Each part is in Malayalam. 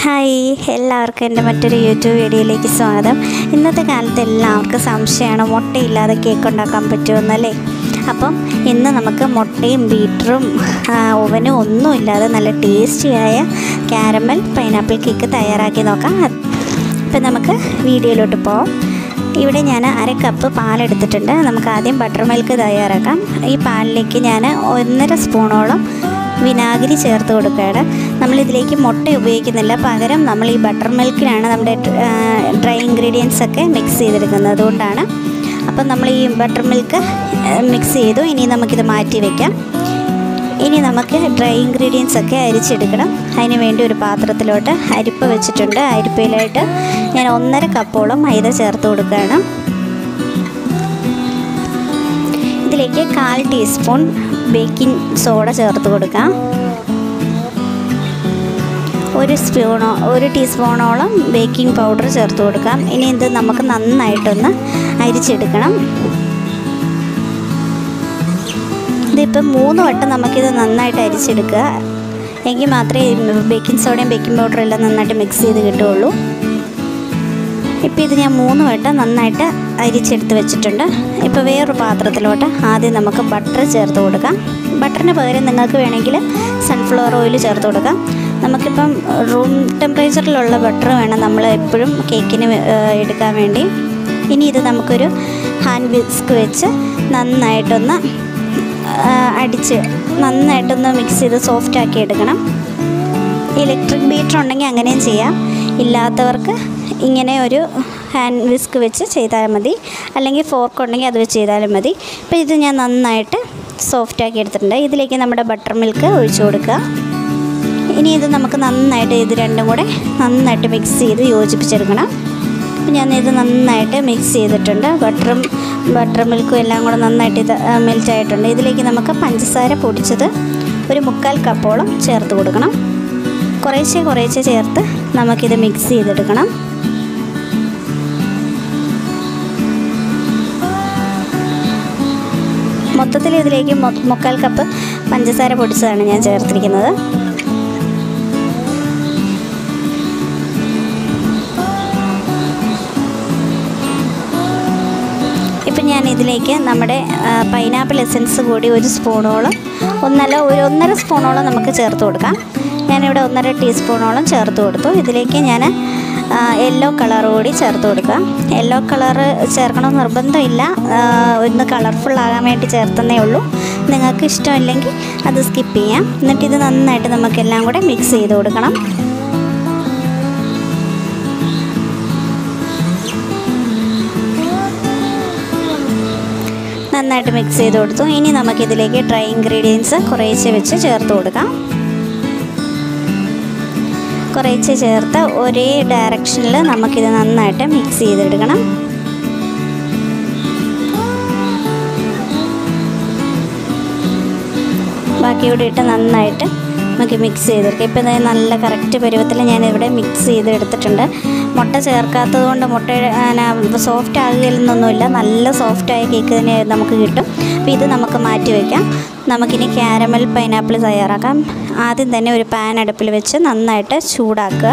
ഹായ് എല്ലാവർക്കും എൻ്റെ മറ്റൊരു യൂട്യൂബ് വീഡിയോയിലേക്ക് സ്വാഗതം ഇന്നത്തെ കാലത്ത് എല്ലാവർക്കും സംശയമാണ് മുട്ടയില്ലാതെ കേക്ക് ഉണ്ടാക്കാൻ പറ്റുമെന്നല്ലേ അപ്പം ഇന്ന് നമുക്ക് മുട്ടയും ബീറ്ററും ഓവനും ഒന്നും ഇല്ലാതെ നല്ല ടേസ്റ്റിയായ കാരമൽ പൈനാപ്പിൾ കേക്ക് തയ്യാറാക്കി നോക്കാം അപ്പം നമുക്ക് വീഡിയോയിലോട്ട് പോകാം ഇവിടെ ഞാൻ അര കപ്പ് പാലെടുത്തിട്ടുണ്ട് നമുക്ക് ആദ്യം ബട്ടർ മിൽക്ക് തയ്യാറാക്കാം ഈ പാലിലേക്ക് ഞാൻ ഒന്നര സ്പൂണോളം വിനാഗിരി ചേർത്ത് കൊടുക്കുകയാണ് നമ്മളിതിലേക്ക് മുട്ട ഉപയോഗിക്കുന്നില്ല പകരം നമ്മൾ ഈ ബട്ടർ മിൽക്കിലാണ് നമ്മുടെ ഡ്രൈ ഇൻഗ്രീഡിയൻസ് ഒക്കെ മിക്സ് ചെയ്തെടുക്കുന്നത് അതുകൊണ്ടാണ് അപ്പം നമ്മൾ ഈ ബട്ടർ മിൽക്ക് മിക്സ് ചെയ്തു ഇനി നമുക്കിത് മാറ്റി വയ്ക്കാം ഇനി നമുക്ക് ഡ്രൈ ഇൻഗ്രീഡിയൻസ് ഒക്കെ അരിച്ചെടുക്കണം അതിന് വേണ്ടി ഒരു പാത്രത്തിലോട്ട് അരിപ്പ വെച്ചിട്ടുണ്ട് അരിപ്പയിലായിട്ട് ഞാൻ ഒന്നര കപ്പോളം മൈദ ചേർത്ത് കൊടുക്കുകയാണ് ഇതിലേക്ക് കാൽ ടീസ്പൂൺ ബേക്കിംഗ് സോഡ ചേർത്ത് കൊടുക്കാം ഒരു സ്പൂണോ ഒരു ടീസ്പൂണോളം ബേക്കിംഗ് പൗഡർ ചേർത്ത് കൊടുക്കാം ഇനി ഇത് നമുക്ക് നന്നായിട്ടൊന്ന് അരിച്ചെടുക്കണം ഇതിപ്പോൾ മൂന്ന് വട്ടം നമുക്കിത് നന്നായിട്ട് അരിച്ചെടുക്കുക എങ്കിൽ മാത്രമേ ബേക്കിംഗ് സോഡയും ബേക്കിംഗ് പൗഡറും എല്ലാം നന്നായിട്ട് മിക്സ് ചെയ്ത് കിട്ടുകയുള്ളൂ ഇപ്പോൾ ഇത് ഞാൻ മൂന്ന് വട്ടം നന്നായിട്ട് അരിച്ചെടുത്ത് വെച്ചിട്ടുണ്ട് ഇപ്പോൾ വേറൊരു പാത്രത്തിലോട്ട് ആദ്യം നമുക്ക് ബട്ടർ ചേർത്ത് കൊടുക്കാം ബട്ടറിന് പകരം നിങ്ങൾക്ക് വേണമെങ്കിൽ സൺഫ്ലവർ ഓയിൽ ചേർത്ത് കൊടുക്കാം നമുക്കിപ്പം റൂം ടെമ്പറേച്ചറിലുള്ള ബട്ടർ വേണം നമ്മൾ എപ്പോഴും കേക്കിന് എടുക്കാൻ വേണ്ടി ഇനി ഇത് നമുക്കൊരു ഹാൻഡ് വിസ്ക് വെച്ച് നന്നായിട്ടൊന്ന് അടിച്ച് നന്നായിട്ടൊന്ന് മിക്സ് ചെയ്ത് സോഫ്റ്റ് ആക്കി എടുക്കണം ഇലക്ട്രിക് ബീറ്റർ ഉണ്ടെങ്കിൽ അങ്ങനെയും ചെയ്യാം ഇല്ലാത്തവർക്ക് ഇങ്ങനെ ഒരു ഹാൻഡ് വിസ്ക് വെച്ച് ചെയ്താൽ മതി അല്ലെങ്കിൽ ഫോർക്ക് ഉണ്ടെങ്കിൽ അത് വെച്ച് ചെയ്താലും മതി അപ്പോൾ ഇത് ഞാൻ നന്നായിട്ട് സോഫ്റ്റ് ആക്കി എടുത്തിട്ടുണ്ട് ഇതിലേക്ക് നമ്മുടെ ബട്ടർ മിൽക്ക് ഒഴിച്ചു കൊടുക്കുക ഇനി ഇത് നമുക്ക് നന്നായിട്ട് ഇത് രണ്ടും കൂടെ നന്നായിട്ട് മിക്സ് ചെയ്ത് യോജിപ്പിച്ചെടുക്കണം അപ്പോൾ ഞാൻ ഇത് നന്നായിട്ട് മിക്സ് ചെയ്തിട്ടുണ്ട് ബട്ടറും ബട്ടർ മിൽക്കും എല്ലാം കൂടെ നന്നായിട്ട് ഇത് മെൽറ്റ് ആയിട്ടുണ്ട് ഇതിലേക്ക് നമുക്ക് പഞ്ചസാര പൊടിച്ചത് ഒരു മുക്കാൽ കപ്പോളം ചേർത്ത് കൊടുക്കണം കുറേശ്ശെ കുറേശ്ശെ ചേർത്ത് നമുക്കിത് മിക്സ് ചെയ്തെടുക്കണം മൊത്തത്തിൽ ഇതിലേക്ക് മുക്കാൽ കപ്പ് പഞ്ചസാര പൊടിച്ചതാണ് ഞാൻ ചേർത്തിരിക്കുന്നത് ഇപ്പം ഞാൻ ഇതിലേക്ക് നമ്മുടെ പൈനാപ്പിൾ എസൻസ് കൂടി ഒരു സ്പൂണോളം ഒന്നല്ല ഒരു ഒന്നര സ്പൂണോളം നമുക്ക് ചേർത്ത് കൊടുക്കാം ഞാനിവിടെ ഒന്നര ടീസ്പൂണോളം ചേർത്ത് കൊടുത്തു ഇതിലേക്ക് ഞാൻ യെല്ലോ കളർ കൂടി ചേർത്ത് കൊടുക്കുക യെല്ലോ കളർ ചേർക്കണമെന്ന് നിർബന്ധമില്ല ഒന്ന് കളർഫുൾ ആകാൻ വേണ്ടി ചേർത്തന്നേ ഉള്ളൂ നിങ്ങൾക്ക് ഇഷ്ടമില്ലെങ്കിൽ അത് സ്കിപ്പ് ചെയ്യാം എന്നിട്ട് ഇത് നന്നായിട്ട് നമുക്കെല്ലാം കൂടെ മിക്സ് ചെയ്ത് കൊടുക്കണം നന്നായിട്ട് മിക്സ് ചെയ്ത് കൊടുത്തു ഇനി നമുക്കിതിലേക്ക് ഡ്രൈ ഇൻഗ്രീഡിയൻസ് കുറേശ്ശെ വെച്ച് ചേർത്ത് കൊടുക്കാം കുറേശ്ശെ ചേർത്ത് ഒരേ ഡയറക്ഷനിൽ നമുക്കിത് നന്നായിട്ട് മിക്സ് ചെയ്തെടുക്കണം ബാക്കി ഇവിടെ ഇട്ട് നന്നായിട്ട് നമുക്ക് മിക്സ് ചെയ്തെടുക്കാം ഇപ്പം നല്ല കറക്റ്റ് പരുവത്തിൽ ഞാനിവിടെ മിക്സ് ചെയ്തെടുത്തിട്ടുണ്ട് മുട്ട ചേർക്കാത്തത് കൊണ്ട് മുട്ട സോഫ്റ്റ് ആകുകയില്ലെന്നൊന്നുമില്ല നല്ല സോഫ്റ്റായ കേക്ക് തന്നെ നമുക്ക് കിട്ടും അപ്പോൾ ഇത് നമുക്ക് മാറ്റി വയ്ക്കാം നമുക്കിനി ക്യാരമൽ പൈനാപ്പിൾ തയ്യാറാക്കാം ആദ്യം തന്നെ ഒരു പാൻ അടുപ്പിൽ വെച്ച് നന്നായിട്ട് ചൂടാക്കുക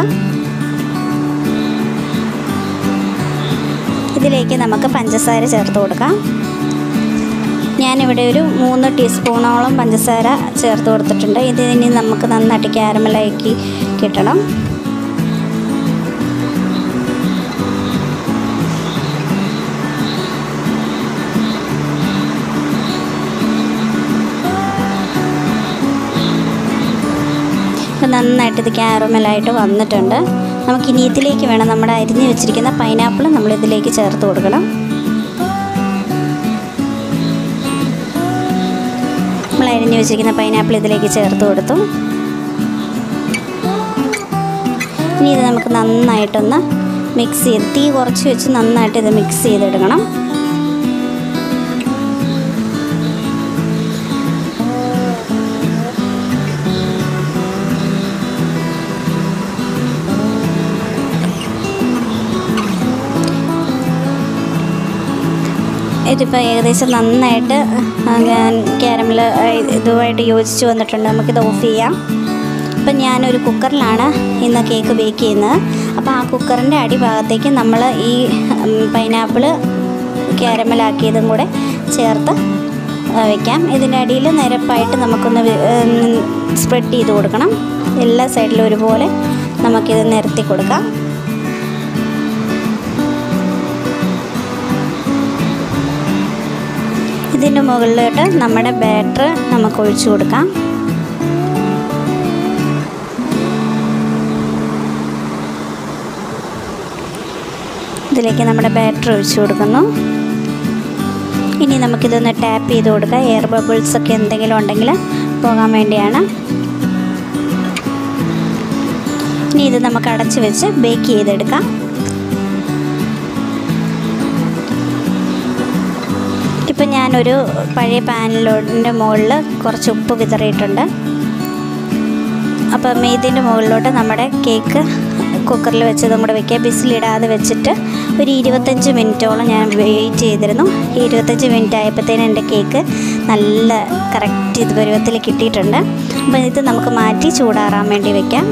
ഇതിലേക്ക് നമുക്ക് പഞ്ചസാര ചേർത്ത് കൊടുക്കാം ഞാനിവിടെ ഒരു മൂന്ന് ടീസ്പൂണോളം പഞ്ചസാര ചേർത്ത് കൊടുത്തിട്ടുണ്ട് ഇത് ഇനി നമുക്ക് നന്നായിട്ട് ക്യാരമലാക്കി കിട്ടണം ഇപ്പം നന്നായിട്ട് ഇത് ക്യാരമലായിട്ട് വന്നിട്ടുണ്ട് നമുക്കിനി ഇതിലേക്ക് വേണം നമ്മുടെ അരിഞ്ഞ് വെച്ചിരിക്കുന്ന പൈനാപ്പിൾ നമ്മൾ ഇതിലേക്ക് ചേർത്ത് കൊടുക്കണം നമ്മൾ അരിഞ്ഞ് വെച്ചിരിക്കുന്ന പൈനാപ്പിൾ ഇതിലേക്ക് ചേർത്ത് കൊടുത്തു ഇനി ഇത് നമുക്ക് നന്നായിട്ടൊന്ന് മിക്സ് ചെയ്ത് തീ കുറച്ച് വെച്ച് നന്നായിട്ട് ഇത് മിക്സ് ചെയ്തെടുക്കണം ഇതിപ്പോൾ ഏകദേശം നന്നായിട്ട് ക്യാരമൽ ഇതുമായിട്ട് യോജിച്ച് വന്നിട്ടുണ്ട് നമുക്കിത് ഓഫ് ചെയ്യാം അപ്പം ഞാനൊരു കുക്കറിലാണ് ഇന്ന് കേക്ക് ബേക്ക് ചെയ്യുന്നത് അപ്പോൾ ആ കുക്കറിൻ്റെ അടിഭാഗത്തേക്ക് നമ്മൾ ഈ പൈനാപ്പിൾ ക്യാരമലാക്കിയതും കൂടെ ചേർത്ത് ആ, വെക്കാം ഇതിൻ്റെ അടിയിൽ നിരപ്പായിട്ട് നമുക്കൊന്ന് സ്പ്രെഡ് ചെയ്ത് കൊടുക്കണം എല്ലാ സൈഡിലും ഒരുപോലെ നമുക്കിത് നിരത്തി കൊടുക്കാം ഇതിൻ്റെ മുകളിലോട്ട് നമ്മുടെ ബാറ്റർ നമുക്ക് ഒഴിച്ചു കൊടുക്കാം ഇതിലേക്ക് നമ്മുടെ ബാറ്റർ ഒഴിച്ചു കൊടുക്കുന്നു ഇനി നമുക്കിതൊന്ന് ടാപ്പ് ചെയ്ത് കൊടുക്കാം എയർ ബബിൾസ് ഒക്കെ എന്തെങ്കിലും ഉണ്ടെങ്കിൽ പോകാൻ വേണ്ടിയാണ് ഇനി ഇത് നമുക്ക് അടച്ച് വെച്ച് ബേക്ക് ചെയ്തെടുക്കാം ഇപ്പം ഞാനൊരു പഴയ പാനിലോട്ടിൻ്റെ മുകളിൽ കുറച്ച് ഉപ്പ് വിതറിയിട്ടുണ്ട് അപ്പം ഇതിൻ്റെ മുകളിലോട്ട് നമ്മുടെ കേക്ക് കുക്കറിൽ വെച്ചതും കൂടെ വെക്കുക ബിസിലിടാതെ വെച്ചിട്ട് ഒരു ഇരുപത്തഞ്ച് മിനിറ്റോളം ഞാൻ വെയിറ്റ് ചെയ്തിരുന്നു ഈ ഇരുപത്തഞ്ച് മിനിറ്റ് ആയപ്പോഴത്തേനും എൻ്റെ കേക്ക് നല്ല കറക്റ്റ് ഇത് പരുവത്തിൽ കിട്ടിയിട്ടുണ്ട് അപ്പോൾ ഇത് നമുക്ക് മാറ്റി ചൂടാറാൻ വേണ്ടി വെക്കാം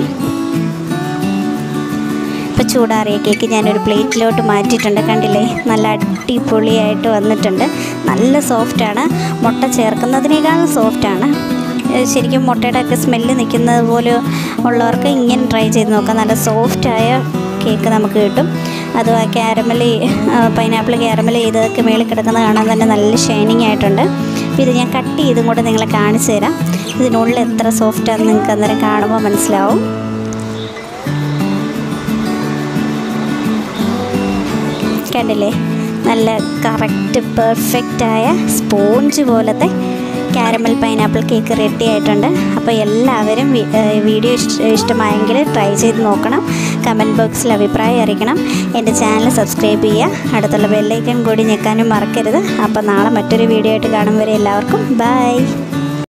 ഇപ്പോൾ ചൂടാറിയ കേക്ക് ഞാനൊരു പ്ലേറ്റിലോട്ട് മാറ്റിയിട്ടുണ്ട് കണ്ടില്ലേ നല്ല അടിപൊളിയായിട്ട് വന്നിട്ടുണ്ട് നല്ല സോഫ്റ്റാണ് മുട്ട ചേർക്കുന്നതിനേക്കാളും സോഫ്റ്റാണ് ശരിക്കും മുട്ടയുടെ ഒക്കെ സ്മെല്ല് നിൽക്കുന്നത് പോലെ ഉള്ളവർക്ക് ഇങ്ങനെ ട്രൈ ചെയ്ത് നോക്കാം നല്ല സോഫ്റ്റായ കേക്ക് നമുക്ക് കിട്ടും അതും ആ ക്യാരമൽ പൈനാപ്പിൾ ക്യാരമൽ ചെയ്തതൊക്കെ മേളിൽ കിടക്കുന്നത് കാണാൻ തന്നെ നല്ല ഷൈനിങ് ആയിട്ടുണ്ട് അപ്പോൾ ഇത് ഞാൻ കട്ട് ചെയ്തും കൂടെ നിങ്ങളെ കാണിച്ചു തരാം ഇതിനുള്ളിൽ എത്ര സോഫ്റ്റാണെന്ന് നിങ്ങൾക്ക് അന്നേരം കാണുമ്പോൾ മനസ്സിലാവും കണ്ടില്ലേ നല്ല കറക്റ്റ് പെർഫെക്റ്റായ സ്പോഞ്ച് പോലത്തെ കാരമൽ പൈനാപ്പിൾ കേക്ക് റെഡി ആയിട്ടുണ്ട് അപ്പോൾ എല്ലാവരും വി- ഏഹ് വീഡിയോ ഇഷ്ട- ഇഷ്ടമായെങ്കിൽ ട്രൈ ചെയ്ത് നോക്കണം കമൻറ്റ് ബോക്സിൽ അഭിപ്രായം അറിയിക്കണം എൻ്റെ ചാനൽ സബ്സ്ക്രൈബ് ചെയ്യുക അടുത്തുള്ള ബെല്ലൈക്കൺ കൂടി ഞെക്കാനും മറക്കരുത് അപ്പോൾ നാളെ മറ്റൊരു വീഡിയോ ആയിട്ട് കാണും വരെ എല്ലാവർക്കും ബൈ